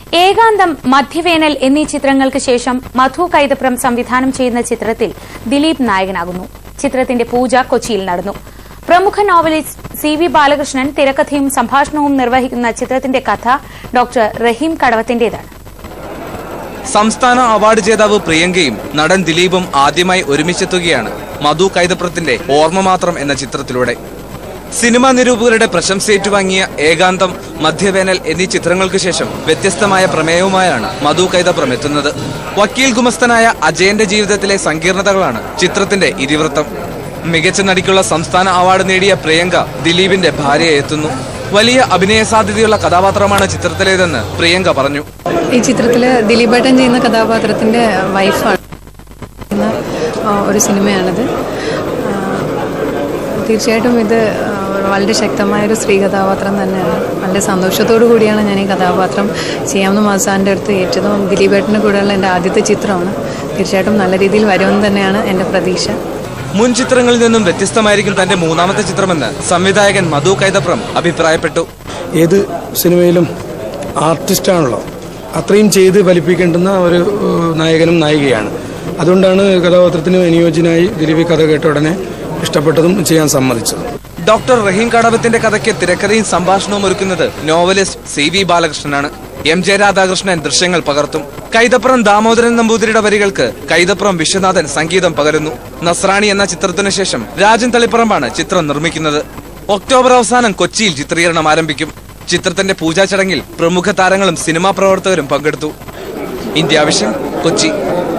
ഏകാന്തം മധ്യവേനൽ എന്നീ ചിത്രങ്ങൾക്ക് ശേഷം മധു കൈതപ്രം സംവിധാനം ചെയ്യുന്ന ചിത്രത്തിൽ ദിലീപ് നായകനാകുന്നു ചിത്രത്തിന്റെ പൂജ കൊച്ചിയിൽ നടന്നു പ്രമുഖ നോവലിസ്റ്റ് സി വി ബാലകൃഷ്ണൻ തിരക്കഥയും സംഭാഷണവും നിർവഹിക്കുന്ന ചിത്രത്തിന്റെ കഥ ഡോക്ടർ റഹീം കടവത്തിന്റേതാണ് സംസ്ഥാന അവാർഡ് ജേതാവ് പ്രിയങ്കയും നടൻ ദിലീപും ആദ്യമായി ഒരുമിച്ചെത്തുകയാണ് മധു കൈതപ്രത്തിന്റെ ഓർമ്മ മാത്രം എന്ന ചിത്രത്തിലൂടെ സിനിമാ നിരൂപകരുടെ പ്രശംസ ഏറ്റുവാങ്ങിയ ഏകാന്തം മധ്യവേനൽ എന്നീ ചിത്രങ്ങൾക്ക് ശേഷം വ്യത്യസ്തമായ പ്രമേയവുമായാണ് മധു കൈതപ്രം എത്തുന്നത് വക്കീൽ ഗുമസ്തനായ അജയന്റെ ജീവിതത്തിലെ സങ്കീർണതകളാണ് ചിത്രത്തിന്റെ ഇതിവൃത്തം മികച്ച നടിക്കുള്ള സംസ്ഥാന അവാർഡ് നേടിയ പ്രിയങ്ക ദിലീപിന്റെ ഭാര്യയെ എത്തുന്നു വലിയ അഭിനയ സാധ്യതയുള്ള കഥാപാത്രമാണ് ചിത്രത്തിലേതെന്ന് പ്രിയങ്ക പറഞ്ഞു ഈ ചിത്രത്തിൽ ദിലീപേട്ടൻ ചെയ്യുന്ന കഥാപാത്രത്തിൻ്റെ വൈഫാണ് എന്ന ആ, ഒരു സിനിമയാണിത് ആ, തീർച്ചയായിട്ടും ഇത് ആ, വളരെ ശക്തമായൊരു സ്ത്രീ കഥാപാത്രം തന്നെയാണ് വളരെ സന്തോഷത്തോടു കൂടിയാണ് ഞാൻ ഈ കഥാപാത്രം ചെയ്യാമെന്ന് മാസാൻ്റെ അടുത്ത് ഏറ്റതും ദിലീപേട്ടൻ്റെ കൂടെയുള്ള എൻ്റെ ആദ്യത്തെ ചിത്രമാണ് തീർച്ചയായിട്ടും നല്ല രീതിയിൽ വരുമെന്ന് തന്നെയാണ് എൻ്റെ പ്രതീക്ഷ മുൻ ചിത്രങ്ങളിൽ നിന്നും വ്യത്യസ്തമായിരിക്കും തന്റെ മൂന്നാമത്തെ ചിത്രമെന്ന് സംവിധായകൻ മധു കൈതപ്രം അഭിപ്രായപ്പെട്ടു ഏത് സിനിമയിലും ആർട്ടിസ്റ്റാണല്ലോ അത്രയും ചെയ്ത് ഫലിപ്പിക്കേണ്ടുന്ന ഒരു ഏഹ്, നായകനും നായികയാണ് അതുകൊണ്ടാണ് കഥാപാത്രത്തിന് അനുയോജ്യനായി ദിലീപ് കഥ കേട്ട ഉടനെ ഇഷ്ടപ്പെട്ടതും ചെയ്യാൻ സമ്മതിച്ചത് ഡോക്ടർ റഹീം കടവത്തിന്റെ കഥയ്ക്ക് തിരക്കഥയും സംഭാഷണവും ഒരുക്കുന്നത് നോവലിസ്റ്റ് സി വി ബാലകൃഷ്ണനാണ് എം ജെ രാധാകൃഷ്ണൻ ദൃശ്യങ്ങൾ പകർത്തും കൈതപ്രം ദാമോദരൻ നമ്പൂതിരിയുടെ വരികൾക്ക് കൈതപ്രം വിശ്വനാഥൻ സംഗീതം പകരുന്നു നസ്രാണി എന്ന ചിത്രത്തിനു ശേഷം രാജൻ തളിപ്പറമ്പാണ് ചിത്രം നിർമ്മിക്കുന്നത് ഒക്ടോബർ അവസാനം കൊച്ചിയിൽ ചിത്രീകരണം ആരംഭിക്കും ചിത്രത്തിന്റെ പൂജാ ചടങ്ങിൽ പ്രമുഖ താരങ്ങളും സിനിമാ പ്രവർത്തകരും പങ്കെടുത്തു ഇന്ത്യ വിഷൻ കൊച്ചി